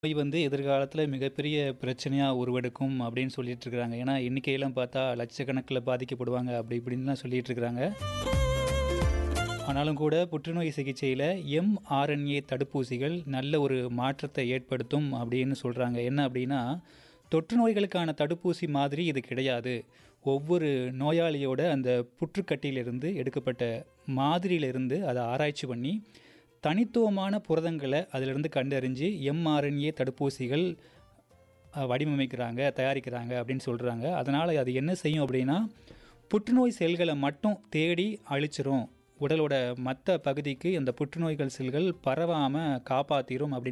நோய் வந்து எதிர்காலத்தில மிகப்பெரிய பிரச்சனையா உருவெடுக்கும் அப்படின்னு சொல்லிட்டு இருக்கிறாங்க. ஏன்னா, எண்ணிக்கையெல்லாம் பார்த்தா லட்சக்கணக்கில பாதிக்கப்படுவாங்க அப்படி இப்படின்லாம் சொல்லிட்டு இருக்கிறாங்க. ஆனாலும் கூட புற்றுநோய் சிகிச்சையில எம்ஆர்என்ஏ தடுப்பூசிகள் நல்ல ஒரு மாற்றத்தை ஏற்படுத்தும் அப்படின்னு சொல்றாங்க. என்ன அப்படின்னா, தொற்று நோய்களுக்கான தடுப்பூசி மாதிரி இது கிடையாது. ஒவ்வொரு நோயாளியோட அந்த புற்றுக்கட்டியிலிருந்து எடுக்கப்பட்ட மாதிரியிலிருந்து அத ஆராய்ச்சி பண்ணி, தனித்துவமான புரதங்கள அதிலிருந்து கண்டறிஞ்சு எம்ஆர்என்ஏ தடுப்பூசிகள் அ வடிவமைக்கிறாங்க, தயாரிக்கிறாங்க அப்படின்னு சொல்றாங்க. அதனால அது என்ன செய்யும் அப்படின்னா, புற்றுநோய் செல்கள மட்டும் தேடி அழிச்சிரும். உடலோட மத்த பகுதிக்கு அந்த புற்றுநோய்கள் செல்கள் பரவாம காப்பாத்திரும் அப்படின்னு